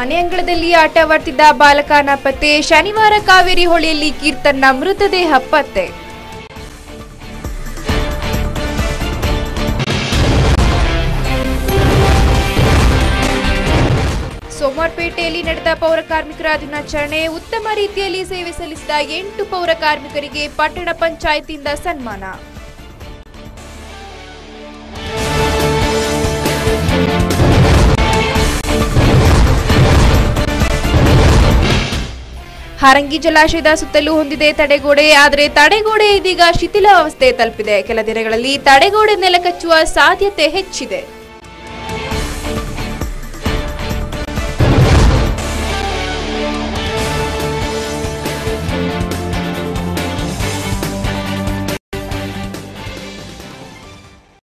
ಮನೆ ಅಂಗಳದಲ್ಲಿ ಆಟವಾಡ್ತಿದ್ದ ಬಾಲಕ ನಾಪತ್ತೆ ಶನಿವಾರ ಕಾವೇರಿ ಹೊಳೆಯಲ್ಲಿ ಕೀರ್ತನ್ನ ಮೃತದೇಹ ಪತ್ತೆ ಸೋಮವಾರಪೇಟೆಯಲ್ಲಿ ನಡೆದ ಪೌರ ಕಾರ್ಮಿಕರ ದಿನಾಚರಣೆ ಉತ್ತಮ ರೀತಿಯಲ್ಲಿ ಸೇವೆ ಸಲ್ಲಿಸಿದ ಎಂಟು ಪೌರ ಕಾರ್ಮಿಕರಿಗೆ ಪಟ್ಟಣ ಪಂಚಾಯತಿಯಿಂದ ಸನ್ಮಾನ ಹಾರಂಗಿ ಜಲಾಶಯದ ಸುತ್ತಲೂ ಹೊಂದಿದೆ ತಡೆಗೋಡೆ ಆದರೆ ತಡೆಗೋಡೆ ಇದೀಗ ಶಿಥಿಲಾವಸ್ಥೆ ತಲುಪಿದೆ ಕೆಲ ದಿನಗಳಲ್ಲಿ ತಡೆಗೋಡೆ ನೆಲಕಚ್ಚುವ ಸಾಧ್ಯತೆ ಹೆಚ್ಚಿದೆ